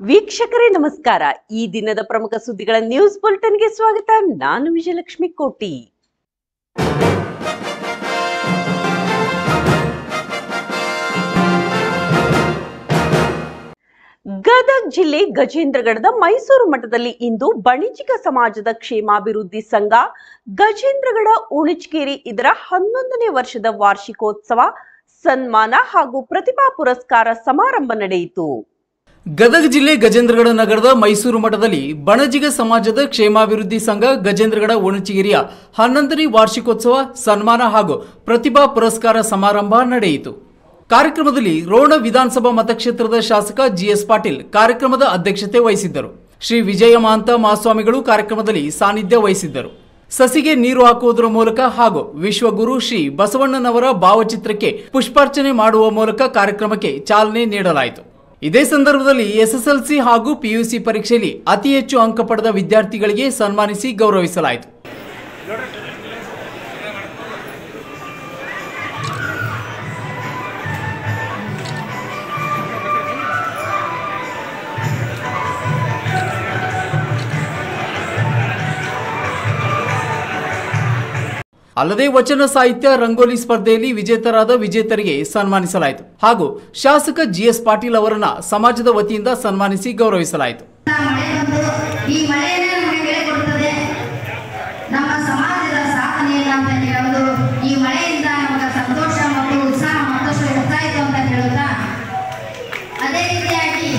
ವೀಕ್ಷಕರೇ ನಮಸ್ಕಾರ ಈ ದಿನದ ಪ್ರಮುಖ ಸುದ್ದಿಗಳ ನ್ಯೂಸ್ ಬುಲೆಟಿನ್ಗೆ ಸ್ವಾಗತ ನಾನು ವಿಜಯಲಕ್ಷ್ಮಿ ಕೋಟಿ ಗದಗ ಜಿಲ್ಲೆ ಗಜೇಂದ್ರಗಢದ ಮೈಸೂರು ಮಠದಲ್ಲಿ ಇಂದು ಬಣಿಜಿಗ ಸಮಾಜದ ಕ್ಷೇಮಾಭಿವೃದ್ಧಿ ಸಂಘ ಗಜೇಂದ್ರಗಢ ಉಣಿಚ್ಕೇರಿ ಇದರ ಹನ್ನೊಂದನೇ ವರ್ಷದ ವಾರ್ಷಿಕೋತ್ಸವ ಸನ್ಮಾನ ಹಾಗೂ ಪ್ರತಿಭಾ ಪುರಸ್ಕಾರ ಸಮಾರಂಭ ನಡೆಯಿತು ಗದಗ ಜಿಲ್ಲೆ ಗಜೇಂದ್ರಗಡ ನಗರದ ಮೈಸೂರು ಮಠದಲ್ಲಿ ಬಣಜಿಗ ಸಮಾಜದ ಕ್ಷೇಮಾಭಿವೃದ್ಧಿ ಸಂಘ ಗಜೇಂದ್ರಗಡ ಒಣಚಿಗಿರಿಯ ಹನ್ನೊಂದನೇ ವಾರ್ಷಿಕೋತ್ಸವ ಸನ್ಮಾನ ಹಾಗೂ ಪ್ರತಿಭಾ ಪುರಸ್ಕಾರ ಸಮಾರಂಭ ನಡೆಯಿತು ಕಾರ್ಯಕ್ರಮದಲ್ಲಿ ರೋಣ ವಿಧಾನಸಭಾ ಮತಕ್ಷೇತ್ರದ ಶಾಸಕ ಜಿಎಸ್ ಪಾಟೀಲ್ ಕಾರ್ಯಕ್ರಮದ ಅಧ್ಯಕ್ಷತೆ ವಹಿಸಿದ್ದರು ಶ್ರೀ ವಿಜಯ ಮಹಾಂತ ಮಹಾಸ್ವಾಮಿಗಳು ಕಾರ್ಯಕ್ರಮದಲ್ಲಿ ಸಾನ್ನಿಧ್ಯ ವಹಿಸಿದ್ದರು ಸಸಿಗೆ ನೀರು ಹಾಕುವುದರ ಮೂಲಕ ಹಾಗೂ ವಿಶ್ವಗುರು ಶ್ರೀ ಬಸವಣ್ಣನವರ ಭಾವಚಿತ್ರಕ್ಕೆ ಪುಷ್ಪಾರ್ಚನೆ ಮಾಡುವ ಮೂಲಕ ಕಾರ್ಯಕ್ರಮಕ್ಕೆ ಚಾಲನೆ ನೀಡಲಾಯಿತು ಇದೇ ಸಂದರ್ಭದಲ್ಲಿ ಎಸ್ಎಸ್ಎಲ್ಸಿ ಹಾಗೂ ಪಿಯುಸಿ ಪರೀಕ್ಷೆಯಲ್ಲಿ ಅತಿ ಹೆಚ್ಚು ಅಂಕ ಪಡೆದ ವಿದ್ಯಾರ್ಥಿಗಳಿಗೆ ಸನ್ಮಾನಿಸಿ ಗೌರವಿಸಲಾಯಿತು ಅಲ್ಲದೆ ವಚನ ಸಾಹಿತ್ಯ ರಂಗೋಲಿ ಸ್ಪರ್ಧೆಯಲ್ಲಿ ವಿಜೇತರಾದ ವಿಜೇತರಿಗೆ ಸನ್ಮಾನಿಸಲಾಯಿತು ಹಾಗೂ ಶಾಸಕ ಜಿಎಸ್ ಪಾಟೀಲ್ ಅವರನ್ನ ಸಮಾಜದ ವತಿಯಿಂದ ಸನ್ಮಾನಿಸಿ ಗೌರವಿಸಲಾಯಿತು ಮಳೆ ಬಂದು ಈ ಮಳೆಯೇ ನಮಗೆ ಬೆಳೆ ಕೊಡುತ್ತದೆ ನಮ್ಮ ಸಮಾಜದ ಸಾಧನೆಯನ್ನ ಅಂತ ಹೇಳೋದು ಈ ಮಳೆಯಿಂದ ನಮಗೆ ಸಂತೋಷ ಮತ್ತು ಉತ್ಸಾಹ ಮತ್ತಷ್ಟು ಹೆಚ್ಚಾಯಿತು ಅಂತ ಹೇಳುತ್ತಾ ಅದೇ ರೀತಿಯಾಗಿ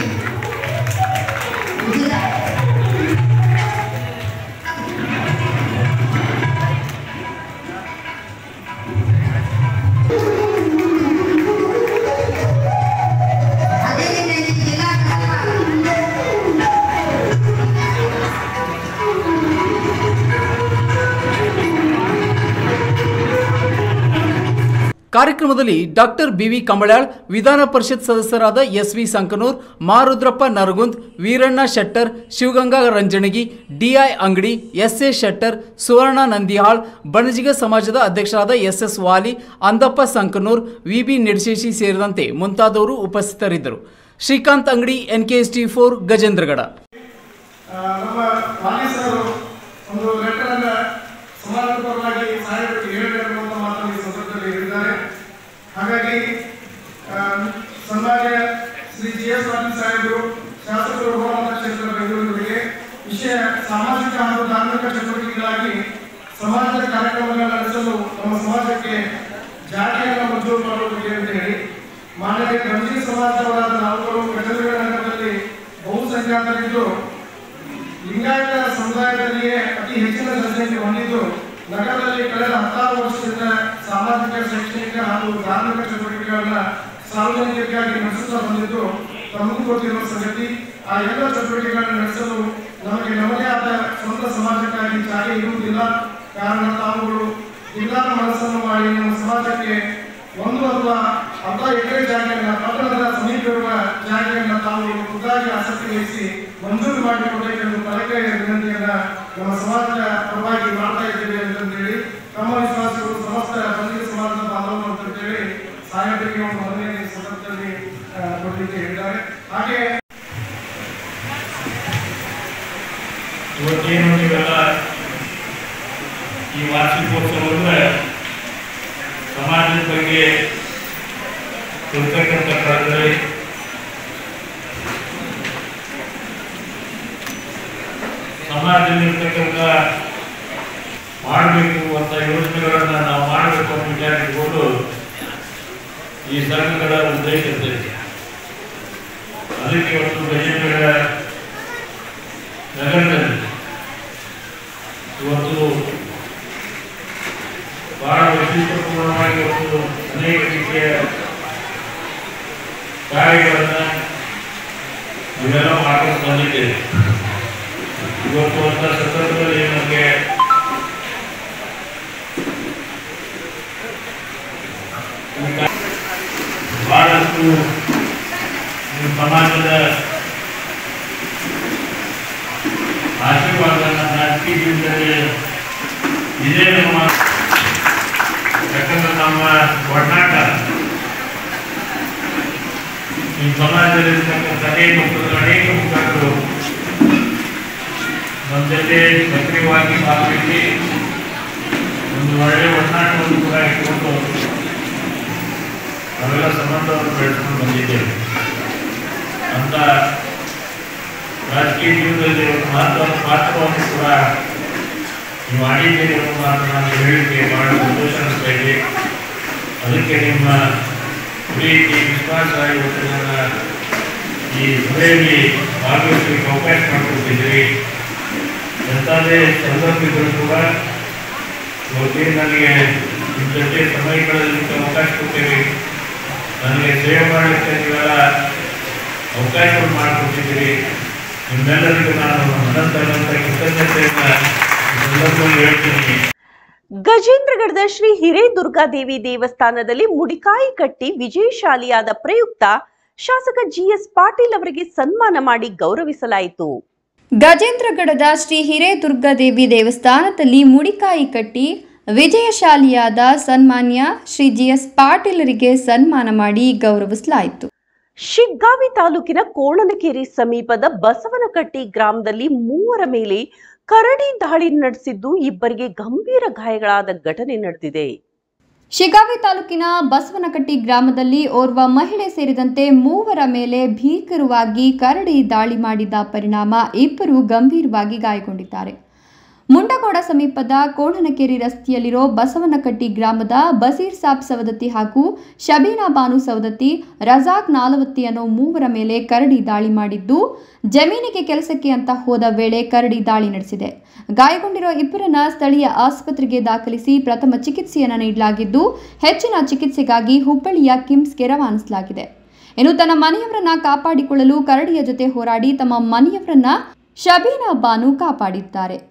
ಉಚಿತ ಅದೇ ರೀತಿಯಾಗಿ ಜಿಲ್ಲಾ ಕಾರ್ಯಕ್ರಮದಲ್ಲಿ ಡಾಕ್ಟರ್ ಬಿವಿ ಕಮಳಾಳ್ ವಿಧಾನ ಪರಿಷತ್ ಸದಸ್ಯರಾದ S V Sankanur Marudrappa Naragund Veeranna Shettar Shivaganga Ranjanagi D I Angadi S A Shettar Suvarna Nandihal Banajiga ಸಮಾಜದ ಅಧ್ಯಕ್ಷರಾದ S S Vali Andappa Sankanur V B Nidasheshi ಸೇರಿದಂತೆ ಮುಂತಾದವರು ಉಪಸ್ಥಿತರಿದ್ದರು ಶ್ರೀಕಾಂತ್ ಅಂಗಡಿ ಎನ್ಕೆಎಸ್ ಟಿ ಫೋರ್ ಗಜೇಂದ್ರಗಡ ಆ, ನಮ್ಮ ಪಾಲಿಸರು ಒಂದು ಲೆಟರ್ ಅನ್ನ ಸಮಾಜದ ಪರವಾಗಿ ಸಾಹೇಬರಿಗೆ ಹೇಳಬೇಕು ಅಂತ ಮಾತನ್ನು ಈ ಸಂದರ್ಭದಲ್ಲಿ ಹೇಳಿದ್ದಾರೆ ಹಾಗಾಗಿ ಆ, ಸನ್ಮಾನ್ಯ ಶ್ರೀ ಜಿ ಎಸ್ ಪಾಟೀಲ್ ಸಾಹೇಬರು ಶಾಸಕರು ಹೋರಾಟ ಕ್ಷೇತ್ರ ಬೆಂಗಳೂರಿಗೆ ವಿಷಯ ಸಾಮಾಜಿಕ ಹಾಗೂ ಧಾರ್ಮಿಕ ಚಟುವಟಿಕೆಗಳಾಗಿ ಸಮಾಜದ ಕಾರ್ಯಕ್ರಮಗಳನ್ನು ನಡೆಸಲು ನಮ್ಮ ಸಮಾಜಕ್ಕೆ ಜಾತಿಯನ್ನು ಮಂಜೂರು ಮಾಡುವುದಕ್ಕೆ ಅಂತ ಹೇಳಿ ಮಾನ್ಯ ಗಂಜಿ ಸಮಾಜದವರಾದ ನಾಲ್ವರು ಗಜೇಂದ್ರ ನಗರದಲ್ಲಿ ಬಹುಸಂಖ್ಯಾತರಿದ್ದು ಲಿಂಗಾಯತ ಸಮುದಾಯದಲ್ಲಿಯೇ ಅತಿ ಹೆಚ್ಚಿನ ಜನಸಂಖ್ಯೆ ಹೊಂದಿದ್ದು ನಗರದಲ್ಲಿ ಕಳೆದ ಹತ್ತಾರು ವರ್ಷದಿಂದ ಸಾಮಾಜಿಕ ಶೈಕ್ಷಣಿಕ ಹಾಗೂ ಧಾರ್ಮಿಕ ಚಟುವಟಿಕೆಗಳನ್ನ ಸಾರ್ವಜನಿಕರಿಗಾಗಿ ನಡೆಸುತ್ತಾ ಬಂದಿದ್ದು ತಮಗೂ ಗೊತ್ತಿರುವ ಸಂಗತಿ ಆ ಎಲ್ಲ ಚಟುವಟಿಕೆಗಳನ್ನು ನಡೆಸಲು ನಮಗೆ ನಮ್ಮದೇ ಆದ ಸ್ವಂತ ಸಮಾಜಕ್ಕಾಗಿ ಜಾಗ ಇರುವುದಿಲ್ಲ ಕಾರಣ ತಾವುಗಳು ಜಿಲ್ಲಾ ಮನಸ್ಸನ್ನು ಮಾಡಿ ನಮ್ಮ ಸಮಾಜಕ್ಕೆ ಒಂದು ಅಥವಾ ಅರ್ಧ ಎಕರೆ ಜಾಗವನ್ನು ಪಟ್ಟಣದ ಸಮೀಪ ಇರುವ ಜಾಗವನ್ನು ತಾವು ಖುದ್ದಾಗಿ ಆಸಕ್ತಿ ವಹಿಸಿ ಮಂಜೂರು ಮಾಡಿಕೊಡಬೇಕೆಂದು ಕಳಕಳಿಯ ವಿನಂತಿಯನ್ನ ನಮ್ಮ ಸಮಾಜದ ಪರವಾಗಿ ಮಾಡ್ತಾ ಇದ್ದೇವೆ ಅಂತಂದೇಳಿ ತಮ್ಮ ವಿಶ್ವಾಸಗಳು ಸಮಸ್ತ ಬಂದಿಗೆ ಸಮಾಜದ ಬಾಂಧವರು ಅಂತೇಳಿ ಸಾಹೇಬರಿಗೆ ಒಂದು ಮನವಿಯನ್ನು ಈ ಸಂದರ್ಭದಲ್ಲಿ ಆ, ಕೊಡಲಿಕ್ಕೆ ಹೇಳಿದ್ದಾರೆ ಹಾಗೆ ಇವತ್ತೇನು ನೀವೆಲ್ಲ ಈ ವಾರ್ಷಿಕೋತ್ಸವ ಅಂದ್ರೆ ಸಮಾಜದ ಬಗ್ಗೆ ತಿಳ್ತಕ್ಕಂಥ ಕಳೆದರೆ ಸಮಾಜದಲ್ಲಿರ್ತಕ್ಕಂಥ ಮಾಡಬೇಕು ಅಂತ ಯೋಜನೆಗಳನ್ನ ನಾವು ಮಾಡಬೇಕು ಅಂತ ವಿಚಾರ ಇಟ್ಕೊಂಡು ಈ ಸಂಘಗಳ ಉದ್ದೇಶ ಇರ್ತೈತೆ ಅದಕ್ಕೆ ಇವತ್ತು ಗಜೇಂದ್ರ ನಗರದಲ್ಲಿ ಇವತ್ತು ಬಹಳ ವೈಶಿಷ್ಟ್ಯಪೂರ್ಣವಾಗಿ ಇವತ್ತು ಅನೇಕ ರೀತಿಯ ಕಾರ್ಯಗಳನ್ನು ಇವೆಲ್ಲ ಮಾಡ್ಕೊಂಡು ಬಂದಿದ್ದೇವೆ ಇವತ್ತು ಅಂತ ಸಂದರ್ಭದಲ್ಲಿ ನಮಗೆ ಈ ಕಾ- ಬಹಳಷ್ಟು ಈ ಸಮಾಜದ ಆಶೀರ್ವಾದವನ್ನು ರಾಜಕೀಯ ಜೀವನದಲ್ಲಿ ಇದೇ ನಮ್ಮ ಯಾಕಂದ್ರೆ ನಮ್ಮ ಒಡನಾಟ ಈ ಸಮಾಜದಲ್ಲಿರ್ತಕ್ಕಂಥ ಅನೇಕ ಮುಖಂಡರು ಅನೇಕ ಮುಖಂಡರು ನಮ್ಮ ಜೊತೆ ಸಕ್ರಿಯವಾಗಿ ಭಾಗವಹಿಸಿ ಒಂದು ಒಳ್ಳೆಯ ಒಡನಾಟವನ್ನು ಕೂಡ ಇಟ್ಕೊಂಡು ನಾವೆಲ್ಲ ಸಂಬಂಧವನ್ನು ಬೆಳೆಸ್ಕೊಂಡು ಬಂದಿದ್ದೇವೆ ಅಂತ ರಾಜಕೀಯ ಜೀವನದಲ್ಲಿ ಒಂದು ಮಹತ್ವದ ಪಾತ್ರವನ್ನು ಕೂಡ ನೀವು ಮಾಡಿದ್ದೀರಿ ಅನ್ನೋ ಮಾತು ನಾನು ಹೇಳಿಕೆ ಬಹಳ ಸಂತೋಷ ಅನಿಸ್ತಾ ಇದೆ ಅದಕ್ಕೆ ನಿಮ್ಮ ಪ್ರೀತಿ ವಿಶ್ವಾಸ ಇವತ್ತು ನನ್ನ ಈ ಸಭೆಯಲ್ಲಿ ಭಾಗವಹಿಸಲಿಕ್ಕೆ ಅವಕಾಶ ಮಾಡಿಕೊಟ್ಟಿದ್ದೀರಿ ಎಂಥದೇ ಸಂದರ್ಭಗಳು ಕೂಡ ಇವತ್ತೇನು ನನಗೆ ನಿಮ್ಮ ಜೊತೆ ಸಮಯ ಕಳೆದಲಿಕ್ಕೆ ಅವಕಾಶ ಕೊಟ್ಟಿರಿ ನನಗೆ ಸೇವೆ ಮಾಡಲಿಕ್ಕೆ ನೀವೆಲ್ಲ ಅವಕಾಶವನ್ನು ಮಾಡಿಕೊಟ್ಟಿದ್ದೀರಿ ನಿಮ್ಮೆಲ್ಲರಿಗೂ ನಾನು ಅನಂತ ಅನಂತ ಕೃತಜ್ಞತೆಯನ್ನು ಈ ಸಂದರ್ಭದಲ್ಲಿ ಹೇಳ್ತೀನಿ ಗಜೇಂದ್ರಗಢದ ಶ್ರೀ ಹಿರೇದುರ್ಗಾದೇವಿ ದೇವಸ್ಥಾನದಲ್ಲಿ ಮುಡಿಕಾಯಿ ಕಟ್ಟಿ ವಿಜಯಶಾಲಿಯಾದ ಪ್ರಯುಕ್ತ ಶಾಸಕ ಜಿಎಸ್ ಪಾಟೀಲ್ ಅವರಿಗೆ ಸನ್ಮಾನ ಮಾಡಿ ಗೌರವಿಸಲಾಯಿತು ಗಜೇಂದ್ರಗಢದ ಶ್ರೀ ಹಿರೇದುರ್ಗಾದೇವಿ ದೇವಸ್ಥಾನದಲ್ಲಿ ಮುಡಿಕಾಯಿ ಕಟ್ಟಿ ವಿಜಯಶಾಲಿಯಾದ ಸನ್ಮಾನ್ಯ ಶ್ರೀ ಜಿ ಎಸ್ ಪಾಟೀಲರಿಗೆ ಸನ್ಮಾನ ಮಾಡಿ ಗೌರವಿಸಲಾಯಿತು ಶಿಗ್ಗಾವಿ ತಾಲೂಕಿನ ಕೋಣನಕೆರೆ ಸಮೀಪದ ಬಸವನಕಟ್ಟಿ ಗ್ರಾಮದಲ್ಲಿ ಮೂವರ ಮೇಲೆ ಕರಡಿ ದಾಳಿ ನಡೆಸಿದ್ದು ಇಬ್ಬರಿಗೆ ಗಂಭೀರ ಗಾಯಗಳಾದ ಘಟನೆ ನಡೆದಿದೆ ಶಿಗಾವಿ ತಾಲೂಕಿನ ಬಸವನಕಟ್ಟಿ ಗ್ರಾಮದಲ್ಲಿ ಓರ್ವ ಮಹಿಳೆ ಸೇರಿದಂತೆ ಮೂವರ ಮೇಲೆ ಭೀಕರವಾಗಿ ಕರಡಿ ದಾಳಿ ಮಾಡಿದ ಪರಿಣಾಮ ಇಬ್ಬರು ಗಂಭೀರವಾಗಿ ಗಾಯಗೊಂಡಿದ್ದಾರೆ ಮುಂಡಗೋಡ ಸಮೀಪದ ಕೋಣನಕೆರೆ ರಸ್ತೆಯಲ್ಲಿರೋ ಬಸವನಕಟ್ಟಿ ಗ್ರಾಮದ ಬಸೀರ್ ಸಾಬ್ ಸವದತ್ತಿ ಹಾಗೂ ಶಬೀನಾ ಬಾನು ಸವದತ್ತಿ ರಜಾಕ್ ನಾಲವತ್ತಿ ಅನ್ನೋ ಮೂವರ ಮೇಲೆ ಕರಡಿ ದಾಳಿ ಮಾಡಿದ್ದು ಜಮೀನಿಗೆ ಕೆಲಸಕ್ಕೆ ಅಂತ ಹೋದ ವೇಳೆ ಕರಡಿ ದಾಳಿ ನಡೆಸಿದೆ ಗಾಯಗೊಂಡಿರೋ ಇಬ್ಬರನ್ನ ಸ್ಥಳೀಯ ಆಸ್ಪತ್ರೆಗೆ ದಾಖಲಿಸಿ ಪ್ರಥಮ ಚಿಕಿತ್ಸೆಯನ್ನು ನೀಡಲಾಗಿದ್ದು ಹೆಚ್ಚಿನ ಚಿಕಿತ್ಸೆಗಾಗಿ ಹುಬ್ಬಳ್ಳಿಯ ಕಿಮ್ಸ್ಗೆ ರವಾನಿಸಲಾಗಿದೆ ಇನ್ನು ತನ್ನ ಮನೆಯವರನ್ನ ಕಾಪಾಡಿಕೊಳ್ಳಲು ಕರಡಿಯ ಜೊತೆ ಹೋರಾಡಿ ತಮ್ಮ ಮನೆಯವರನ್ನ ಶಬೀನಾ ಬಾನು ಕಾಪಾಡಿದ್ದಾರೆ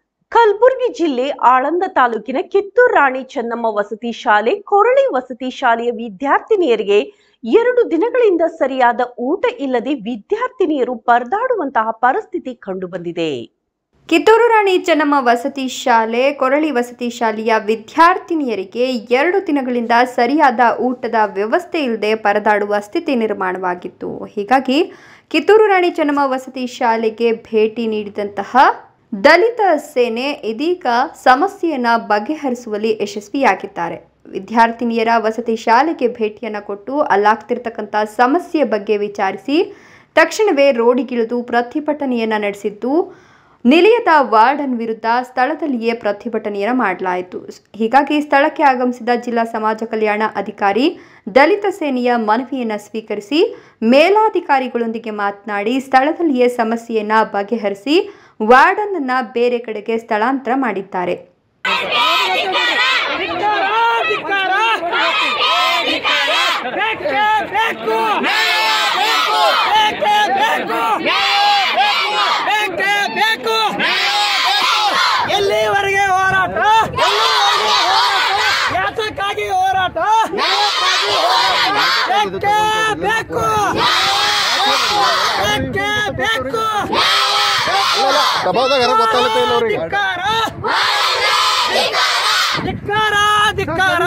ಕಲಬುರಗಿ ಜಿಲ್ಲೆ ಆಳಂದ ತಾಲೂಕಿನ ಕಿತ್ತೂರು ರಾಣಿ ಚೆನ್ನಮ್ಮ ವಸತಿ ಶಾಲೆ ಕೊರಳಿ ವಸತಿ ಶಾಲೆಯ ವಿದ್ಯಾರ್ಥಿನಿಯರಿಗೆ ಎರಡು ದಿನಗಳಿಂದ ಸರಿಯಾದ ಊಟ ಇಲ್ಲದೆ ವಿದ್ಯಾರ್ಥಿನಿಯರು ಪರದಾಡುವಂತಹ ಪರಿಸ್ಥಿತಿ ಕಂಡುಬಂದಿದೆ ಕಿತ್ತೂರು ರಾಣಿ ಚೆನ್ನಮ್ಮ ವಸತಿ ಶಾಲೆ ಕೊರಳಿ ವಸತಿ ಶಾಲೆಯ ವಿದ್ಯಾರ್ಥಿನಿಯರಿಗೆ ಎರಡು ದಿನಗಳಿಂದ ಸರಿಯಾದ ಊಟದ ವ್ಯವಸ್ಥೆ ಇಲ್ಲದೆ ಪರದಾಡುವ ಸ್ಥಿತಿ ನಿರ್ಮಾಣವಾಗಿತ್ತು ಹೀಗಾಗಿ ಕಿತ್ತೂರು ರಾಣಿ ಚೆನ್ನಮ್ಮ ವಸತಿ ಶಾಲೆಗೆ ಭೇಟಿ ನೀಡಿದಂತಹ ದಲಿತ ಸೇನೆ ಇದೀಗ ಸಮಸ್ಯೆಯನ್ನ ಬಗೆಹರಿಸುವಲ್ಲಿ ಯಶಸ್ವಿಯಾಗಿದ್ದಾರೆ ವಿದ್ಯಾರ್ಥಿನಿಯರ ವಸತಿ ಶಾಲೆಗೆ ಭೇಟಿಯನ್ನು ಕೊಟ್ಟು ಅಲ್ಲಾಗ್ತಿರ್ತಕ್ಕಂಥ ಸಮಸ್ಯೆ ಬಗ್ಗೆ ವಿಚಾರಿಸಿ ತಕ್ಷಣವೇ ರೋಡಿಗಿಳಿದು ಪ್ರತಿಭಟನೆಯನ್ನ ನಡೆಸಿದ್ದು ನಿಲಯದ ವಾರ್ಡನ್ ವಿರುದ್ಧ ಸ್ಥಳದಲ್ಲಿಯೇ ಪ್ರತಿಭಟನೆಯನ್ನು ಮಾಡಲಾಯಿತು ಹೀಗಾಗಿ ಸ್ಥಳಕ್ಕೆ ಆಗಮಿಸಿದ ಜಿಲ್ಲಾ ಸಮಾಜ ಕಲ್ಯಾಣ ಅಧಿಕಾರಿ ದಲಿತ ಸೇನೆಯ ಮನವಿಯನ್ನು ಸ್ವೀಕರಿಸಿ ಮೇಲಾಧಿಕಾರಿಗಳೊಂದಿಗೆ ಮಾತನಾಡಿ ಸ್ಥಳದಲ್ಲಿಯೇ ಸಮಸ್ಯೆಯನ್ನ ಬಗೆಹರಿಸಿ ವಾರ್ಡನ್ ಅನ್ನ ಬೇರೆ ಕಡೆಗೆ ಸ್ಥಳಾಂತರ ಮಾಡಿದ್ದಾರೆ ಎಲ್ಲಿವರೆಗೆ ಹೋರಾಟ ಯಾತಕ್ಕಾಗಿ ಹೋರಾಟ ಬೇಕೇ ಬೇಕು ಬೇಕೇ ಬೇಕು ಸಭಾದಾಗ ಯಾರೋ ಗೊತ್ತಾಗುತ್ತೆ ಇಲ್ಲ ಅವ್ರಿಗೆ ಧಿಕ್ಕಾರ ಧಿಕ್ಕಾರ ಧಿಕ್ಕಾರ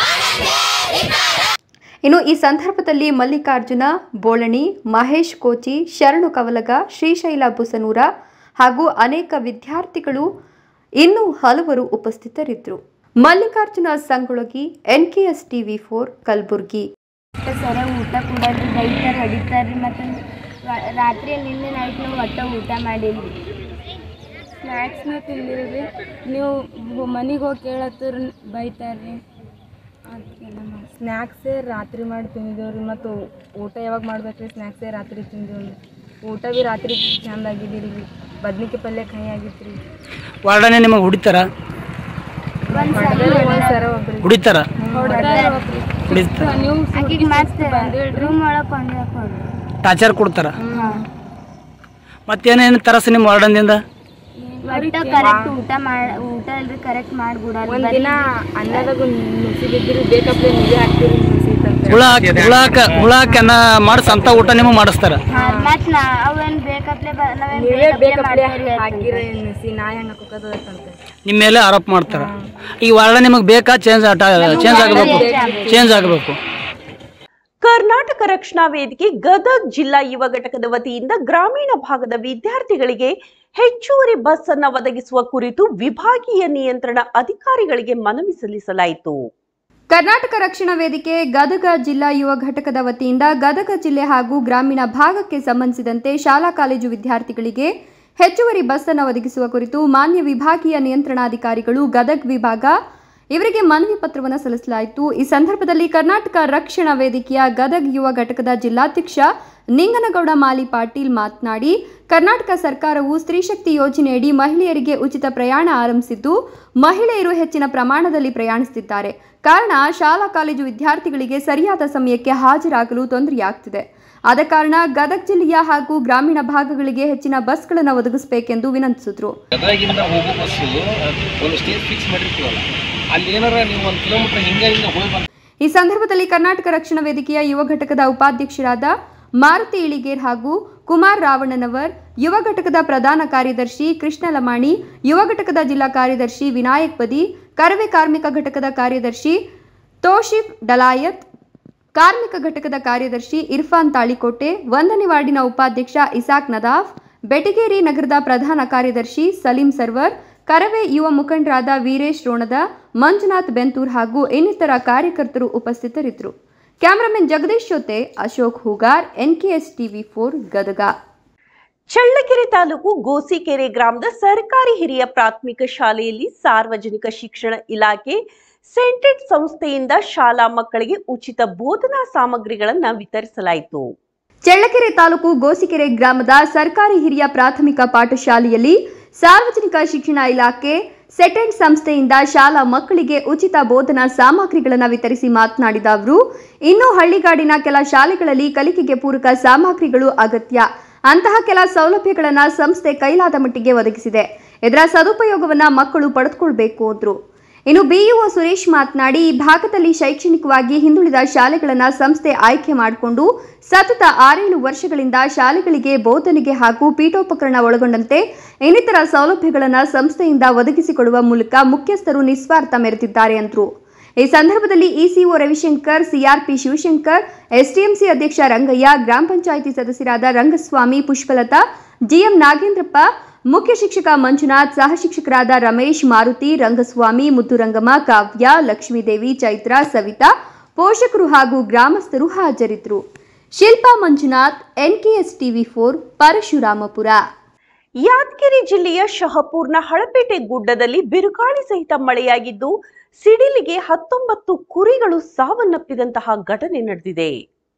ಇನ್ನು ಈ ಸಂದರ್ಭದಲ್ಲಿ ಮಲ್ಲಿಕಾರ್ಜುನ ಬೋಳಣಿ ಮಹೇಶ್ ಕೋಚಿ ಶರಣು ಕವಲಗ ಶ್ರೀಶೈಲ ಬುಸನೂರ ಹಾಗೂ ಅನೇಕ ವಿದ್ಯಾರ್ಥಿಗಳು ಇನ್ನೂ ಹಲವರು ಉಪಸ್ಥಿತರಿದ್ದರು Mallikarjuna Sangolagi NKS TV four Kalaburagi ಸರ ಊಟ ಕೊಡೋದು ಬೈತಾರೆ ಹೊಡಿತಾರೆ ಮತ್ತು ರಾತ್ರಿ ನಿನ್ನೆ ನೈಟ್ ನಾವು ಒಟ್ಟ ಊಟ ಮಾಡಿದ್ವಿ ಸ್ನ್ಯಾಕ್ಸ್ನ ತಿಂದಿಲ್ರಿ ನೀವು ಮನೆಗೆ ಹೋಗಿ ಕೇಳತ್ತರ ಬೈತಾರ್ರಿ ಸ್ನ್ಯಾಕ್ಸೇ ರಾತ್ರಿ ಮಾಡಿ ತಿಂದಿದ್ದೇವ್ರಿ ಮತ್ತು ಊಟ ಯಾವಾಗ ಮಾಡ್ಬೇಕ್ರಿ ಸ್ನ್ಯಾಕ್ಸೇ ರಾತ್ರಿ ತಿಂದೇವ್ರಿ ಊಟ ಭೀ ರಾತ್ರಿ ಚಂದ ಆಗಿದ್ದಿಲ್ಲ ರೀ ಬದ್ನಿಕಾಯಿ ಪಲ್ಯ ಕಹಿ ಆಗಿತ್ತು ರೀ ವಾರ್ಡನೆ ನಿಮಗೆ ಹೊಡಿತಾರ ಒಂದು ಸರ ಒಬ್ರಿಗೆ ಹೊಡಿತಾರ ಹೊಡ್ದಾರ. ಹೊಡಿತಾರ ಆಕಿಗೆ ಮತ್ತೆ ರೂಮ್ ಒಳಗೆ ಕೊಂಡು ಹಾಕೊಂಡು ಟಾರ್ಚರ್ ಕೊಡ್ತಾರ ಮತ್ತೇನೇನು ತರಸ ನಿಮ್ಮ ವಾರ್ಡನ್ದಿಂದ ಒಟ್ಟ ಕರೆಕ್ಟ್ ಊಟ ಮಾಡಿ ಊಟ ಅಲ್ರಿ ಕರೆಕ್ಟ್ ಮಾಡ್ಬಿಡಲ್ಲ ಒಂದಿನ ಅನ್ನದಾಗ ನುಸಿ ಬಿದ್ದಿರಿ ಬೇಕಪ್ಲೆ ನೀವೇ ಹಾಕ್ತೀರಿ ನುಸಿ ಅಂತ ಹುಳ ಹಾಕಿ ಹುಳ ಹಾಕ ಹುಳ ಹಾಕನ್ನ ಮಾಡಿಸ್ ಅಂತ ಊಟ ನಿಮಗೆ ಮಾಡಿಸ್ತಾರ ಮತ್ ನಾ ಅವೇನ್ ಬೇಕಪ್ಲೆ ಬ- ನಾವೇನ್ ನೀವೇ ಬೇಕಪ್ಲೆ ಬೇಕಪ್ಲೆ ಮಾಡ್ತೀವಿ ಹಾಕಿರಿ ನುಸಿ ನಾ ಹೆಂಗೆ ಹಾಕೋದಂತ ನಿಮ್ಮ ಮೇಲೆ ಆರೋಪ ಮಾಡ್ತಾರ ಈ ವಾರ್ಡ ನಿಮಗೆ ಬೇಕಾ ಚೇಂಜ್ ಚೇಂಜ್ ಆಗಬೇಕು ಚೇಂಜ್ ಆಗಬೇಕು ಕರ್ನಾಟಕ ರಕ್ಷಣಾ ವೇದಿಕೆ ಗದಗ್ ಜಿಲ್ಲಾ ಯುವ ಘಟಕದ ವತಿಯಿಂದ ಗ್ರಾಮೀಣ ಭಾಗದ ವಿದ್ಯಾರ್ಥಿಗಳಿಗೆ ಹೆಚ್ಚುವರಿ ಬಸ್ ಅನ್ನ ಒದಗಿಸುವ ಕುರಿತು ವಿಭಾಗೀಯ ನಿಯಂತ್ರಣ ಅಧಿಕಾರಿಗಳಿಗೆ ಮನವಿ ಸಲ್ಲಿಸಲಾಯಿತು ಕರ್ನಾಟಕ ರಕ್ಷಣಾ ವೇದಿಕೆ ಗದಗ ಜಿಲ್ಲಾ ಯುವ ಘಟಕದ ವತಿಯಿಂದ ಗದಗ ಜಿಲ್ಲೆ ಹಾಗೂ ಗ್ರಾಮೀಣ ಭಾಗಕ್ಕೆ ಸಂಬಂಧಿಸಿದಂತೆ ಶಾಲಾ ಕಾಲೇಜು ವಿದ್ಯಾರ್ಥಿಗಳಿಗೆ ಹೆಚ್ಚುವರಿ ಬಸ್ ಅನ್ನು ಒದಗಿಸುವ ಕುರಿತು ಮಾನ್ಯ ವಿಭಾಗೀಯ ನಿಯಂತ್ರಣಾಧಿಕಾರಿಗಳು ಗದಗ್ ವಿಭಾಗ ಇವರಿಗೆ ಮನವಿ ಪತ್ರವನ್ನು ಸಲ್ಲಿಸಲಾಯಿತು ಈ ಸಂದರ್ಭದಲ್ಲಿ ಕರ್ನಾಟಕ ರಕ್ಷಣಾ ವೇದಿಕೆಯ ಗದಗ್ ಯುವ ಘಟಕದ ಜಿಲ್ಲಾಧ್ಯಕ್ಷ ನಿಂಗನಗೌಡ ಮಾಲಿ ಪಾಟೀಲ್ ಮಾತನಾಡಿ ಕರ್ನಾಟಕ ಸರ್ಕಾರವು ಸ್ತ್ರೀಶಕ್ತಿ ಯೋಜನೆಯಡಿ ಮಹಿಳೆಯರಿಗೆ ಉಚಿತ ಪ್ರಯಾಣ ಆರಂಭಿಸಿದ್ದು ಮಹಿಳೆಯರು ಹೆಚ್ಚಿನ ಪ್ರಮಾಣದಲ್ಲಿ ಪ್ರಯಾಣಿಸುತ್ತಿದ್ದಾರೆ ಕಾರಣ ಶಾಲಾ ಕಾಲೇಜು ವಿದ್ಯಾರ್ಥಿಗಳಿಗೆ ಸರಿಯಾದ ಸಮಯಕ್ಕೆ ಹಾಜರಾಗಲು ತೊಂದರೆಯಾಗ್ತಿದೆ ಆದ ಕಾರಣ ಗದಗ ಜಿಲ್ಲೆಯ ಹಾಗೂ ಗ್ರಾಮೀಣ ಭಾಗಗಳಿಗೆ ಹೆಚ್ಚಿನ ಬಸ್ಗಳನ್ನು ಒದಗಿಸಬೇಕೆಂದು ವಿನಂತಿಸಿದರು ಗದಗಿಂದ ಹೋಗೋ ಬಸ್ಸು ಒಂದು ಸ್ಟೇಜ್ ಫಿಕ್ಸ್ ಮಾಡಿರ್ತೀವಲ್ಲ ಅಲ್ಲಿ ಏನಾರ ನೀವು ಒಂದು ಕಿಲೋಮೀಟರ್ ಹಿಂಗೆ ಹಿಂಗೆ ಹೋಗಿ ಬಂದು ಈ ಸಂದರ್ಭದಲ್ಲಿ ಕರ್ನಾಟಕ ರಕ್ಷಣಾ ವೇದಿಕೆಯ ಯುವ ಘಟಕದ ಉಪಾಧ್ಯಕ್ಷರಾದ ಮಾರುತಿ ಇಳಿಗೇರ್ ಹಾಗೂ ಕುಮಾರ್ ರಾವಣನವರ್ ಯುವ ಘಟಕದ ಪ್ರಧಾನ ಕಾರ್ಯದರ್ಶಿ ಕೃಷ್ಣ ಲಮಾಣಿ ಯುವ ಘಟಕದ ಜಿಲ್ಲಾ ಕಾರ್ಯದರ್ಶಿ ವಿನಾಯಕ್ ಬದಿ ಕರವೇ ಕಾರ್ಮಿಕ ಘಟಕದ ಕಾರ್ಯದರ್ಶಿ ತೋಶಿಫ್ ಡಲಾಯತ್ ಕಾರ್ಮಿಕ ಘಟಕದ ಕಾರ್ಯದರ್ಶಿ ಇರ್ಫಾನ್ ತಾಳಿಕೋಟೆ ಒಂದನೇ ವಾರ್ಡಿನ ಉಪಾಧ್ಯಕ್ಷ ಇಸಾಕ್ ನದಾಫ್ ಬೆಟಗೇರಿ ನಗರದ ಪ್ರಧಾನ ಕಾರ್ಯದರ್ಶಿ ಸಲೀಂ ಸರ್ವರ್ ಕರವೇ ಯುವ ಮುಖಂಡರಾದ ವೀರೇಶ್ ರೋಣದ ಮಂಜುನಾಥ್ ಬೆಂತೂರ್ ಹಾಗೂ ಇನ್ನಿತರ ಕಾರ್ಯಕರ್ತರು ಉಪಸ್ಥಿತರಿದ್ದರು ಕ್ಯಾಮರಾಮನ್ ಜಗದೀಶ್ ಜೊತೆ Ashok Hoogar NKS TV four Gadag Challakere taluk Gosikere ಗ್ರಾಮದ ಸರ್ಕಾರಿ ಹಿರಿಯ ಪ್ರಾಥಮಿಕ ಶಾಲೆಯಲ್ಲಿ ಸಾರ್ವಜನಿಕ ಶಿಕ್ಷಣ ಇಲಾಖೆ ಸೆಂಟೆಡ್ ಸಂಸ್ಥೆಯಿಂದ ಶಾಲಾ ಮಕ್ಕಳಿಗೆ ಉಚಿತ ಬೋಧನಾ ಸಾಮಗ್ರಿಗಳನ್ನು ವಿತರಿಸಲಾಯಿತು ಚಳ್ಳಕೆರೆ ತಾಲೂಕು ಗೋಸಿಕೆರೆ ಗ್ರಾಮದ ಸರ್ಕಾರಿ ಹಿರಿಯ ಪ್ರಾಥಮಿಕ ಪಾಠಶಾಲೆಯಲ್ಲಿ ಸಾರ್ವಜನಿಕ ಶಿಕ್ಷಣ ಇಲಾಖೆ ಸೆಟೆಂಡ್ ಸಂಸ್ಥೆಯಿಂದ ಶಾಲಾ ಮಕ್ಕಳಿಗೆ ಉಚಿತ ಬೋಧನಾ ಸಾಮಗ್ರಿಗಳನ್ನು ವಿತರಿಸಿ ಮಾತನಾಡಿದ ಅವರು ಇನ್ನು ಹಳ್ಳಿಗಾಡಿನ ಕೆಲ ಶಾಲೆಗಳಲ್ಲಿ ಕಲಿಕೆಗೆ ಪೂರಕ ಸಾಮಗ್ರಿಗಳು ಅಗತ್ಯ ಅಂತಹ ಕೆಲ ಸೌಲಭ್ಯಗಳನ್ನು ಸಂಸ್ಥೆ ಕೈಲಾದ ಮಟ್ಟಿಗೆ ಒದಗಿಸಿದೆ ಇದರ ಸದುಪಯೋಗವನ್ನ ಮಕ್ಕಳು ಪಡೆದುಕೊಳ್ಬೇಕು ಅಂದ್ರು ಇನ್ನು ಬಿಇಒ ಸುರೇಶ್ ಮಾತನಾಡಿ ಈ ಭಾಗದಲ್ಲಿ ಶೈಕ್ಷಣಿಕವಾಗಿ ಹಿಂದುಳಿದ ಶಾಲೆಗಳನ್ನು ಸಂಸ್ಥೆ ಆಯ್ಕೆ ಮಾಡಿಕೊಂಡು ಸತತ ಆರೇಳು ವರ್ಷಗಳಿಂದ ಶಾಲೆಗಳಿಗೆ ಬೋಧನೆಗೆ ಹಾಗೂ ಪೀಠೋಪಕರಣ ಒಳಗೊಂಡಂತೆ ಇನ್ನಿತರ ಸೌಲಭ್ಯಗಳನ್ನು ಸಂಸ್ಥೆಯಿಂದ ಒದಗಿಸಿಕೊಡುವ ಮೂಲಕ ಮುಖ್ಯಸ್ಥರು ನಿಸ್ವಾರ್ಥ ಮೆರೆದಿದ್ದಾರೆ ಎಂದರು ಈ ಸಂದರ್ಭದಲ್ಲಿ ECO Ravishankar CRP Shivashankar SDMC ಅಧ್ಯಕ್ಷ ರಂಗಯ್ಯ ಗ್ರಾಮ ಪಂಚಾಯಿತಿ ಸದಸ್ಯರಾದ ರಂಗಸ್ವಾಮಿ ಪುಷ್ಪಲತಾ ಜಿಎಂ ನಾಗೇಂದ್ರಪ್ಪ ಮುಖ್ಯ ಶಿಕ್ಷಕ ಮಂಜುನಾಥ್ ಸಹ ಶಿಕ್ಷಕರಾದ ರಮೇಶ್ ಮಾರುತಿ ರಂಗಸ್ವಾಮಿ ಮುದ್ದುರಂಗಮ್ಮ ಕಾವ್ಯ ಲಕ್ಷ್ಮೀದೇವಿ ಚೈತ್ರ ಸವಿತಾ ಪೋಷಕರು ಹಾಗೂ ಗ್ರಾಮಸ್ಥರು ಹಾಜರಿದ್ದರು Shilpa Manjunath NKS TV four Parashurampura Yadgiri ಜಿಲ್ಲೆಯ ಶಹಪೂರ್ನ ಹಳಪೇಟೆ ಗುಡ್ಡದಲ್ಲಿ ಬಿರುಗಾಳಿ ಸಹಿತ ಮಳೆಯಾಗಿದ್ದು ಸಿಡಿಲಿಗೆ ಹತ್ತೊಂಬತ್ತು ಕುರಿಗಳು ಸಾವನ್ನಪ್ಪಿದಂತಹ ಘಟನೆ ನಡೆದಿದೆ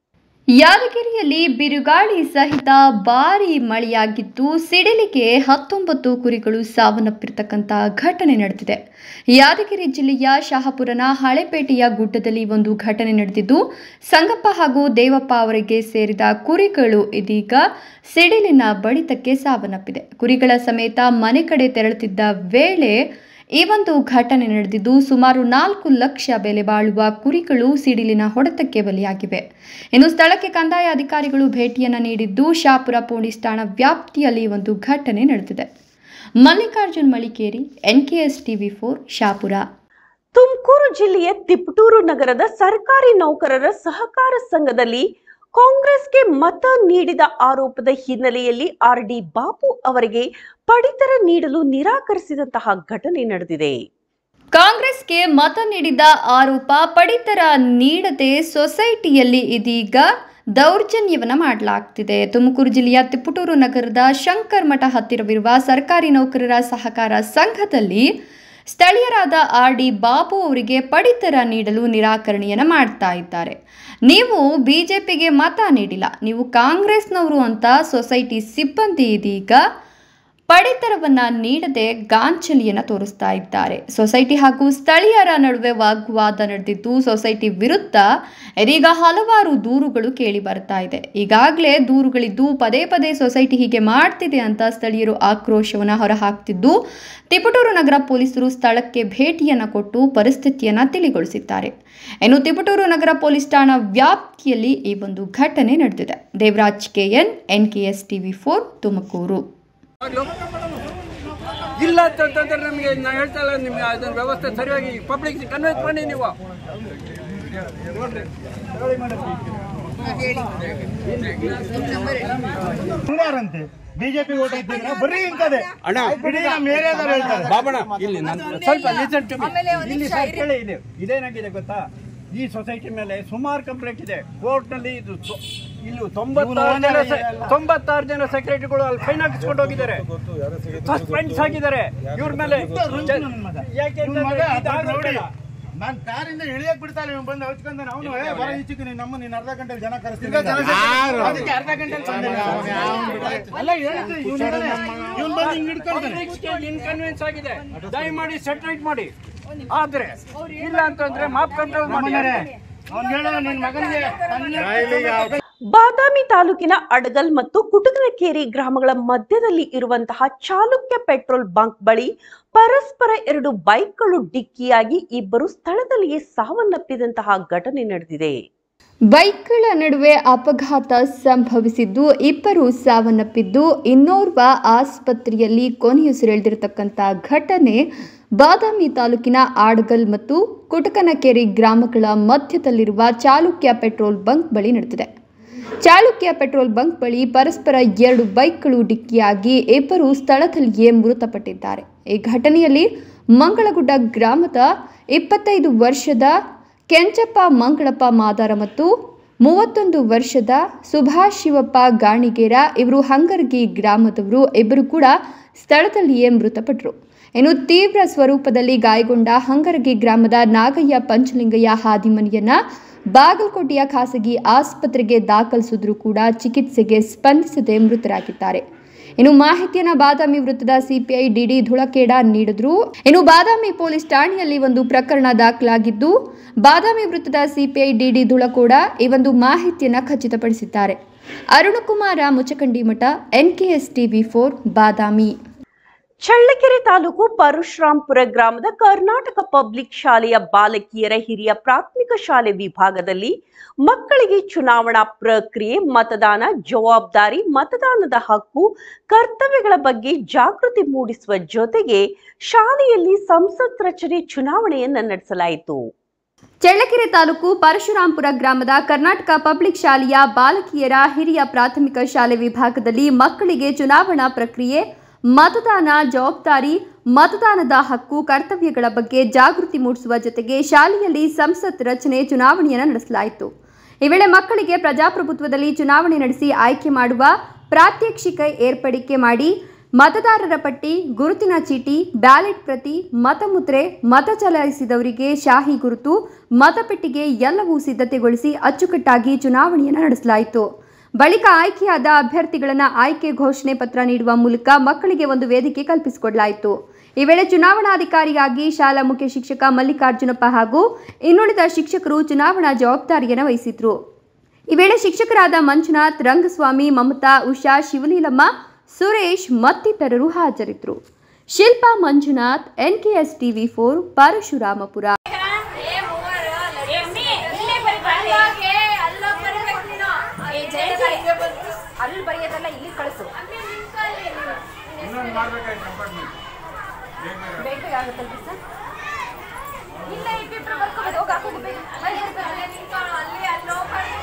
ಯಾದಗಿರಿಯಲ್ಲಿ ಬಿರುಗಾಳಿ ಸಹಿತ ಭಾರಿ ಮಳೆಯಾಗಿದ್ದು ಸಿಡಿಲಿಗೆ ಹತ್ತೊಂಬತ್ತು ಕುರಿಗಳು ಸಾವನ್ನಪ್ಪಿರ್ತಕ್ಕಂಥ ಘಟನೆ ನಡೆದಿದೆ ಯಾದಗಿರಿ ಜಿಲ್ಲೆಯ ಶಹಾಪುರನ ಹಳೆಪೇಟೆಯ ಗುಡ್ಡದಲ್ಲಿ ಒಂದು ಘಟನೆ ನಡೆದಿದ್ದು ಸಂಗಪ್ಪ ಹಾಗೂ ದೇವಪ್ಪ ಅವರಿಗೆ ಸೇರಿದ ಕುರಿಗಳು ಇದೀಗ ಸಿಡಿಲಿನ ಬಡಿತಕ್ಕೆ ಸಾವನ್ನಪ್ಪಿದೆ ಕುರಿಗಳ ಸಮೇತ ಮನೆ ಕಡೆ ತೆರಳುತ್ತಿದ್ದ ವೇಳೆ ಈ ಒಂದು ಘಟನೆ ನಡೆದಿದ್ದು ಸುಮಾರು ನಾಲ್ಕು ಲಕ್ಷ ಬೆಲೆ ಬಾಳುವ ಕುರಿಗಳು ಸಿಡಿಲಿನ ಹೊಡೆತಕ್ಕೆ ಬಲಿಯಾಗಿವೆ ಇನ್ನು ಸ್ಥಳಕ್ಕೆ ಕಂದಾಯ ಅಧಿಕಾರಿಗಳು ಭೇಟಿಯನ್ನು ನೀಡಿದ್ದು ಶಾಪುರ ಪೊಲೀಸ್ ಠಾಣಾ ವ್ಯಾಪ್ತಿಯಲ್ಲಿ ಒಂದು ಘಟನೆ ನಡೆದಿದೆ Mallikarjun Malikeri NKS TV four Shahapura Tumakuru ಜಿಲ್ಲೆಯ ತಿಪಟೂರು ನಗರದ ಸರ್ಕಾರಿ ನೌಕರರ ಸಹಕಾರ ಸಂಘದಲ್ಲಿ ಕಾಂಗ್ರೆಸ್ಗೆ ಮತ ನೀಡಿದ ಆರೋಪದ ಹಿನ್ನೆಲೆಯಲ್ಲಿ ಆರ್ ಡಿ ಬಾಬು ಅವರಿಗೆ ಪಡಿತರ ನೀಡಲು ನಿರಾಕರಿಸಿದಂತಹ ಘಟನೆ ನಡೆದಿದೆ ಕಾಂಗ್ರೆಸ್ಗೆ ಮತ ನೀಡಿದ ಆರೋಪ ಪಡಿತರ ನೀಡದೆ ಸೊಸೈಟಿಯಲ್ಲಿ ಇದೀಗ ದೌರ್ಜನ್ಯವನ್ನ ಮಾಡಲಾಗ್ತಿದೆ ತುಮಕೂರು ಜಿಲ್ಲೆಯ ತಿಪ್ಪಟೂರು ನಗರದ ಶಂಕರ್ ಮಠ ಹತ್ತಿರವಿರುವ ಸರ್ಕಾರಿ ನೌಕರರ ಸಹಕಾರ ಸಂಘದಲ್ಲಿ ಸ್ಥಳೀಯರಾದ ಆರ್ ಡಿ ಬಾಬು ಅವರಿಗೆ ಪಡಿತರ ನೀಡಲು ನಿರಾಕರಣೆಯನ್ನು ಮಾಡ್ತಾ ಇದ್ದಾರೆ ನೀವು ಬಿಜೆಪಿಗೆ ಮತ ನೀಡಿಲ್ಲ ನೀವು ಕಾಂಗ್ರೆಸ್ನವರು ಅಂತ ಸೊಸೈಟಿ ಸಿಬ್ಬಂದಿ ಇದೀಗ ಪಡಿತರವನ್ನ ನೀಡದೆ ಗಾಂಚಲಿಯನ್ನು ತೋರಿಸ್ತಾ ಇದ್ದಾರೆ ಸೊಸೈಟಿ ಹಾಗೂ ಸ್ಥಳೀಯರ ನಡುವೆ ವಾಗ್ವಾದ ನಡೆದಿದ್ದು ಸೊಸೈಟಿ ವಿರುದ್ಧ ಇದೀಗ ಹಲವಾರು ದೂರುಗಳು ಕೇಳಿ ಬರ್ತಾ ಇದೆ ಈಗಾಗಲೇ ದೂರುಗಳಿದ್ದು ಪದೇ ಪದೇ ಸೊಸೈಟಿ ಹೀಗೆ ಮಾಡ್ತಿದೆ ಅಂತ ಸ್ಥಳೀಯರು ಆಕ್ರೋಶವನ್ನು ಹೊರಹಾಕ್ತಿದ್ದು ತಿಪಟೂರು ನಗರ ಪೊಲೀಸರು ಸ್ಥಳಕ್ಕೆ ಭೇಟಿಯನ್ನು ಕೊಟ್ಟು ಪರಿಸ್ಥಿತಿಯನ್ನು ತಿಳಿಗೊಳಿಸಿದ್ದಾರೆ ಇನ್ನು ತಿಪಟೂರು ನಗರ ಪೊಲೀಸ್ ಠಾಣಾ ವ್ಯಾಪ್ತಿಯಲ್ಲಿ ಈ ಒಂದು ಘಟನೆ ನಡೆದಿದೆ Devaraj K N NKS TV four Tumakuru ಇಲ್ಲ ಅಂತಂದ್ರೆ ನಮಗೆ ನಾನು ಹೇಳ್ತಾ ಇಲ್ಲ ನಿಮ್ಗೆ ಅದನ್ನ ವ್ಯವಸ್ಥೆ ಸರಿಯಾಗಿ ಪಬ್ಲಿಕ್ ಕನ್ವಿನ್ಸ್ ಮಾಡಿ ನೀವು ಯಾರಂತೆ ಬಿಜೆಪಿ ಓಟ್ ಹಾಕ್ತಿದ್ರೆ ಬರ್ರಿ ಇಂತದೆ ಅಣ್ಣ ಇಡೀ ನಮ್ಮ ಏರಿಯಾದವ್ರು ಹೇಳ್ತಾರೆ ಬಾಬಣ್ಣ ಇಲ್ಲಿ ನಾನು ಸ್ವಲ್ಪ listen to me. ಇಲ್ಲಿ ಸರ್ ಕೇಳಿ ಇಲ್ಲಿ ಇದೇನಾಗಿದೆ ಗೊತ್ತಾ ಈ ಸೊಸೈಟಿ ಮೇಲೆ ಸುಮಾರು ಕಂಪ್ಲೇಂಟ್ ಇದೆ ಕೋರ್ಟ್ ನಲ್ಲಿ ಇದು ಸೊ- ಇಲ್ಲಿ ತೊಂಬತ್ತಾರು ಜನ ಸೆ- ತೊಂಬತ್ತಾರು ಜನ ಸೆಕ್ರೆಟರಿಗಳು ಅಲ್ಲಿ ಫೈನ್ ಹಾಕಿಸ್ಕೊಂಡು ಹೋಗಿದ್ದಾರೆ ಸಸ್ಪೆಂಡ್ಸ್ ಆಗಿದ್ದಾರೆ ಇವ್ರ ಮೇಲೆ ಯಾಕೆ ನಾನು ಕಾರಿಂದ ಇಳಿಯಕ್ ಬಿಡ್ತಾ ಇಲ್ಲ ಇವ್ನು ಬಂದು ಹಚ್ಕೊಂಡ ಅವನು ಬರ ಈಚೆಗೆ ನೀನು ನಮ್ಮ ನೀನು ಅರ್ಧ ಗಂಟೆ ಜನ ಕರೆಸ್ತೀನಿ ಅದಕ್ಕೆ ಅರ್ಧ ಗಂಟೆ ಅಲ್ಲ ಹೇಳಿದ್ದು ಇವ್ನು ಇದ್ದಾನೆ. ಇವ್ನು ಬಂದು ಹಿಂಗ್ ಹಿಡ್ಕೊಳ್ತಾನೆ ಇನ್ಕನ್ವೀನ್ಸ್ ಆಗಿದೆ ದಯಮಾಡಿ ಸೆಟ್ರೇಟ್ ಮಾಡಿ ಆದ್ರೆ ಇಲ್ಲ ಅಂತಂದ್ರೆ ಮಾಪ್ ಕಂಟ್ರೋಲ್ ಮಾಡಿ ಅವ್ನು ಹೇಳೋ ನಿನ್ ಮಗನಿಗೆ ಬಾದಾಮಿ ತಾಲೂಕಿನ ಅಡಗಲ್ ಮತ್ತು ಕುಟುಕನಕೇರಿ ಗ್ರಾಮಗಳ ಮಧ್ಯದಲ್ಲಿ ಇರುವಂತಹ ಚಾಲುಕ್ಯ ಪೆಟ್ರೋಲ್ ಬಂಕ್ ಬಳಿ ಪರಸ್ಪರ ಎರಡು ಬೈಕ್ಗಳು ಡಿಕ್ಕಿಯಾಗಿ ಇಬ್ಬರು ಸ್ಥಳದಲ್ಲಿಯೇ ಸಾವನ್ನಪ್ಪಿದಂತಹ ಘಟನೆ ನಡೆದಿದೆ ಬೈಕ್ಗಳ ನಡುವೆ ಅಪಘಾತ ಸಂಭವಿಸಿದ್ದು ಇಬ್ಬರು ಸಾವನ್ನಪ್ಪಿದ್ದು ಇನ್ನೋರ್ವ ಆಸ್ಪತ್ರೆಯಲ್ಲಿ ಕೊನೆಯುಸಿರೆಳೆದಿರತಕ್ಕಂಥ ಘಟನೆ ಬಾದಾಮಿ ತಾಲೂಕಿನ ಆಡಗಲ್ ಮತ್ತು ಕುಟಕನಕೆರೆ ಗ್ರಾಮಗಳ ಮಧ್ಯದಲ್ಲಿರುವ ಚಾಲುಕ್ಯ ಪೆಟ್ರೋಲ್ ಬಂಕ್ ಬಳಿ ನಡೆದಿದೆ ಚಾಲುಕ್ಯ ಪೆಟ್ರೋಲ್ ಬಂಕ್ ಬಳಿ ಪರಸ್ಪರ ಎರಡು ಬೈಕ್ಗಳು ಡಿಕ್ಕಿಯಾಗಿ ಇಬ್ಬರು ಸ್ಥಳದಲ್ಲಿಯೇ ಮೃತಪಟ್ಟಿದ್ದಾರೆ ಈ ಘಟನೆಯಲ್ಲಿ ಮಂಗಳಗುಡ್ಡ ಗ್ರಾಮದ ಇಪ್ಪತ್ತೈದು ವರ್ಷದ ಕೆಂಚಪ್ಪ ಮಂಗಳಪ್ಪ ಮಾದಾರ ಮತ್ತು ಮೂವತ್ತೊಂದು ವರ್ಷದ ಸುಭಾಷ್ ಶಿವಪ್ಪ ಗಾಣಿಗೇರ ಇವರು ಹಂಗರ್ಗಿ ಗ್ರಾಮದವರು ಇಬ್ಬರು ಕೂಡ ಸ್ಥಳದಲ್ಲಿಯೇ ಮೃತಪಟ್ಟರು ಇನ್ನು ತೀವ್ರ ಸ್ವರೂಪದಲ್ಲಿ ಗಾಯಗೊಂಡ ಹಂಗರಗಿ ಗ್ರಾಮದ ನಾಗಯ್ಯ ಪಂಚಲಿಂಗಯ್ಯ ಹಾದಿಮನಿಯನ್ನ ಬಾಗಲಕೋಟೆಯ ಖಾಸಗಿ ಆಸ್ಪತ್ರೆಗೆ ದಾಖಲಿಸಿದ್ರು ಕೂಡ ಚಿಕಿತ್ಸೆಗೆ ಸ್ಪಂದಿಸದೆ ಮೃತರಾಗಿದ್ದಾರೆ ಇನ್ನು ಮಾಹಿತಿಯನ್ನ ಬಾದಾಮಿ ವೃತ್ತದ ಸಿಪಿಐ ಡಿಡಿ ಧುಳಕೇಡ ನೀಡಿದ್ರು ಇನ್ನು ಬಾದಾಮಿ ಪೊಲೀಸ್ ಠಾಣೆಯಲ್ಲಿ ಒಂದು ಪ್ರಕರಣ ದಾಖಲಾಗಿದ್ದು ಬಾದಾಮಿ ವೃತ್ತದ ಸಿಪಿಐ ಡಿಡಿ ಧುಳಕೋಡ ಈ ಒಂದು ಮಾಹಿತಿಯನ್ನ ಖಚಿತಪಡಿಸಿದ್ದಾರೆ Arunakumara Muchakandimath NKS TV four Badami Challakere taluk Parashurampura ಗ್ರಾಮದ ಕರ್ನಾಟಕ ಪಬ್ಲಿಕ್ ಶಾಲೆಯ ಬಾಲಕಿಯರ ಹಿರಿಯ ಪ್ರಾಥಮಿಕ ಶಾಲೆ ವಿಭಾಗದಲ್ಲಿ ಮಕ್ಕಳಿಗೆ ಚುನಾವಣಾ ಪ್ರಕ್ರಿಯೆ ಮತದಾನ ಜವಾಬ್ದಾರಿ ಮತದಾನದ ಹಕ್ಕು ಕರ್ತವ್ಯಗಳ ಬಗ್ಗೆ ಜಾಗೃತಿ ಮೂಡಿಸುವ ಜೊತೆಗೆ ಶಾಲೆಯಲ್ಲಿ ಸಂಸತ್ ರಚನೆ ಚುನಾವಣೆಯನ್ನ ನಡೆಸಲಾಯಿತು ಚಳ್ಳಕೆರೆ ತಾಲೂಕು ಪರಶುರಾಂಪುರ ಗ್ರಾಮದ ಕರ್ನಾಟಕ ಪಬ್ಲಿಕ್ ಶಾಲೆಯ ಬಾಲಕಿಯರ ಹಿರಿಯ ಪ್ರಾಥಮಿಕ ಶಾಲೆ ವಿಭಾಗದಲ್ಲಿ ಮಕ್ಕಳಿಗೆ ಚುನಾವಣಾ ಪ್ರಕ್ರಿಯೆ ಮತದಾನ ಜವಾಬ್ದಾರಿ ಮತದಾನದ ಹಕ್ಕು ಕರ್ತವ್ಯಗಳ ಬಗ್ಗೆ ಜಾಗೃತಿ ಮೂಡಿಸುವ ಜೊತೆಗೆ ಶಾಲೆಯಲ್ಲಿ ಸಂಸತ್ ರಚನೆ ಚುನಾವಣೆಯನ್ನು ನಡೆಸಲಾಯಿತು ಈ ವೇಳೆ ಮಕ್ಕಳಿಗೆ ಪ್ರಜಾಪ್ರಭುತ್ವದಲ್ಲಿ ಚುನಾವಣೆ ನಡೆಸಿ ಆಯ್ಕೆ ಮಾಡುವ ಪ್ರಾತ್ಯಕ್ಷಿಕ ಏರ್ಪಡಿಕೆ ಮಾಡಿ ಮತದಾರರ ಪಟ್ಟಿ ಗುರುತಿನ ಚೀಟಿ ಬ್ಯಾಲೆಟ್ ಪ್ರತಿ ಮತಮುದ್ರೆ ಮತ ಚಲಾಯಿಸಿದವರಿಗೆ ಶಾಹಿ ಗುರುತು ಮತಪೆಟ್ಟಿಗೆ ಎಲ್ಲವೂ ಸಿದ್ಧತೆಗೊಳಿಸಿ ಅಚ್ಚುಕಟ್ಟಾಗಿ ಚುನಾವಣೆಯನ್ನು ನಡೆಸಲಾಯಿತು ಬಳಿಕ ಆಯ್ಕೆಯಾದ ಅಭ್ಯರ್ಥಿಗಳನ್ನು ಆಯ್ಕೆ ಘೋಷಣೆ ಪತ್ರ ನೀಡುವ ಮೂಲಕ ಮಕ್ಕಳಿಗೆ ಒಂದು ವೇದಿಕೆ ಕಲ್ಪಿಸಿಕೊಡಲಾಯಿತು ಈ ವೇಳೆ ಚುನಾವಣಾಧಿಕಾರಿಯಾಗಿ ಶಾಲಾ ಮುಖ್ಯ ಶಿಕ್ಷಕ ಮಲ್ಲಿಕಾರ್ಜುನಪ್ಪ ಹಾಗೂ ಇನ್ನುಳಿದ ಶಿಕ್ಷಕರು ಚುನಾವಣಾ ಜವಾಬ್ದಾರಿಯನ್ನು ವಹಿಸಿದ್ರು ಈ ವೇಳೆ ಶಿಕ್ಷಕರಾದ ಮಂಜುನಾಥ್ ರಂಗಸ್ವಾಮಿ ಮಮತಾ ಉಷಾ ಶಿವಲೀಲಮ್ಮ ಸುರೇಶ್ ಮತ್ತಿತರರು ಹಾಜರಿದ್ದರು Shilpa Manjunath NKS TV four Parashurampura ಅಲ್ಲಿ ಬರೆಯೋದಲ್ಲ ಇಲ್ಲಿ ಕಳಿಸು ಬೇಗ ಬೇಗ ಆಗುತ್ತಲ್ರಿ ಸರ್ ಇಲ್ಲ ಇಬ್ಬಿಬ್ರು ಬರ್ಕೋಬೋದು ಹೋಗಿ ಹಾಕೋದು ಬೇಗ ಅಲ್ಲಿ ಅಲ್ಲೋ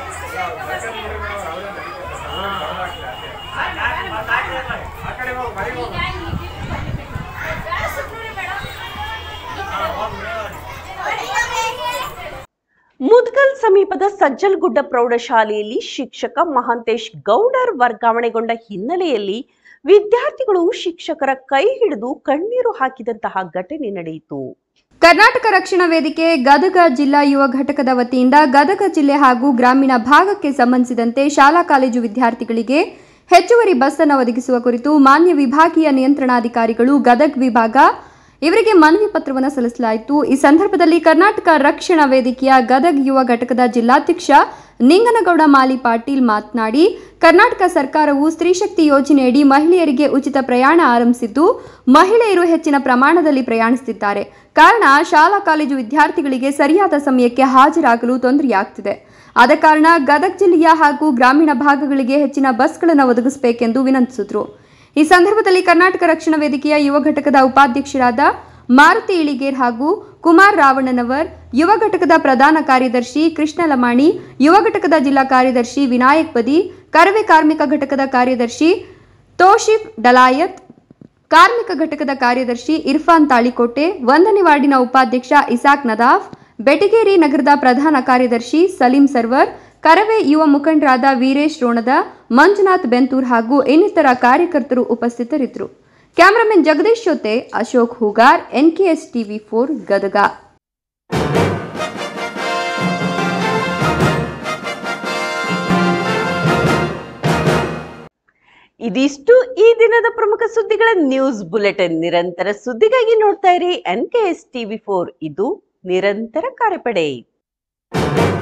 ಮುದ್ಗಲ್ ಸಮೀಪದ ಸಜ್ಜಲ್ಗುಡ್ಡ ಪ್ರೌಢಶಾಲೆಯಲ್ಲಿ ಶಿಕ್ಷಕ ಮಹಾಂತೇಶ್ ಗೌಡರ್ ವರ್ಗಾವಣೆಗೊಂಡ ಹಿನ್ನೆಲೆಯಲ್ಲಿ ವಿದ್ಯಾರ್ಥಿಗಳು ಶಿಕ್ಷಕರ ಕೈ ಹಿಡಿದು ಕಣ್ಣೀರು ಹಾಕಿದಂತಹ ಘಟನೆ ನಡೆಯಿತು ಕರ್ನಾಟಕ ರಕ್ಷಣಾ ವೇದಿಕೆ ಗದಗ ಜಿಲ್ಲಾ ಯುವ ಘಟಕದ ವತಿಯಿಂದ ಗದಗ ಜಿಲ್ಲೆ ಹಾಗೂ ಗ್ರಾಮೀಣ ಭಾಗಕ್ಕೆ ಸಂಬಂಧಿಸಿದಂತೆ ಶಾಲಾ ಕಾಲೇಜು ವಿದ್ಯಾರ್ಥಿಗಳಿಗೆ ಹೆಚ್ಚುವರಿ ಬಸ್ ಅನ್ನು ಒದಗಿಸುವ ಕುರಿತು ಮಾನ್ಯ ವಿಭಾಗೀಯ ನಿಯಂತ್ರಣಾಧಿಕಾರಿಗಳು ಗದಗ್ ವಿಭಾಗ ಇವರಿಗೆ ಮನವಿ ಪತ್ರವನ್ನು ಸಲ್ಲಿಸಲಾಯಿತು ಈ ಸಂದರ್ಭದಲ್ಲಿ ಕರ್ನಾಟಕ ರಕ್ಷಣಾ ವೇದಿಕೆಯ ಗದಗ್ ಯುವ ಘಟಕದ ಜಿಲ್ಲಾಧ್ಯಕ್ಷ ನಿಂಗನಗೌಡ ಮಾಲಿ ಪಾಟೀಲ್ ಮಾತನಾಡಿ ಕರ್ನಾಟಕ ಸರ್ಕಾರವು ಸ್ತ್ರೀಶಕ್ತಿ ಯೋಜನೆಯಡಿ ಮಹಿಳೆಯರಿಗೆ ಉಚಿತ ಪ್ರಯಾಣ ಆರಂಭಿಸಿದ್ದು ಮಹಿಳೆಯರು ಹೆಚ್ಚಿನ ಪ್ರಮಾಣದಲ್ಲಿ ಪ್ರಯಾಣಿಸುತ್ತಿದ್ದಾರೆ ಕಾರಣ ಶಾಲಾ ಕಾಲೇಜು ವಿದ್ಯಾರ್ಥಿಗಳಿಗೆ ಸರಿಯಾದ ಸಮಯಕ್ಕೆ ಹಾಜರಾಗಲು ತೊಂದರೆಯಾಗ್ತಿದೆ ಆದ ಕಾರಣ ಗದಗ ಜಿಲ್ಲೆಯ ಹಾಗೂ ಗ್ರಾಮೀಣ ಭಾಗಗಳಿಗೆ ಹೆಚ್ಚಿನ ಬಸ್ಗಳನ್ನು ಒದಗಿಸಬೇಕೆಂದು ವಿನಂತಿಸಿದರು ಈ ಸಂದರ್ಭದಲ್ಲಿ ಕರ್ನಾಟಕ ರಕ್ಷಣಾ ವೇದಿಕೆಯ ಯುವ ಘಟಕದ ಉಪಾಧ್ಯಕ್ಷರಾದ ಮಾರುತಿ ಇಳಿಗೇರ್ ಹಾಗೂ ಕುಮಾರ್ ರಾವಣನವರ್ ಯುವ ಘಟಕದ ಪ್ರಧಾನ ಕಾರ್ಯದರ್ಶಿ ಕೃಷ್ಣ ಲಮಾಣಿ ಯುವ ಘಟಕದ ಜಿಲ್ಲಾ ಕಾರ್ಯದರ್ಶಿ ವಿನಾಯಕ್ ಬದಿ ಕರವೇ ಕಾರ್ಮಿಕ ಘಟಕದ ಕಾರ್ಯದರ್ಶಿ ತೋಶಿಫ್ ಡಲಾಯತ್ ಕಾರ್ಮಿಕ ಘಟಕದ ಕಾರ್ಯದರ್ಶಿ ಇರ್ಫಾನ್ ತಾಳಿಕೋಟೆ ಒಂದನೇ ವಾರ್ಡಿನ ಉಪಾಧ್ಯಕ್ಷ ಇಸಾಕ್ ನದಾಫ್ ಬೆಟಗೇರಿ ನಗರದ ಪ್ರಧಾನ ಕಾರ್ಯದರ್ಶಿ ಸಲೀಂ ಸರ್ವರ್ ಕರವೇ ಯುವ ಮುಖಂಡರಾದ ವೀರೇಶ್ ರೋಣದ ಮಂಜುನಾಥ್ ಬೆಂತೂರ್ ಹಾಗೂ ಇನ್ನಿತರ ಕಾರ್ಯಕರ್ತರು ಉಪಸ್ಥಿತರಿದ್ದರು ಕ್ಯಾಮರಾಮನ್ ಜಗದೀಶ್ ಜೊತೆ Ashok Hoogar NKS TV four Gadag ಇದಿಷ್ಟು ಈ ದಿನದ ಪ್ರಮುಖ ಸುದ್ದಿಗಳ ನ್ಯೂಸ್ ಬುಲೆಟಿನ್ ನಿರಂತರ ಸುದ್ದಿಗಾಗಿ ನೋಡ್ತಾ ಇರಿ N K S TV four ಇದು ನಿರಂತರ ಕಾರ್ಯಪಡೆ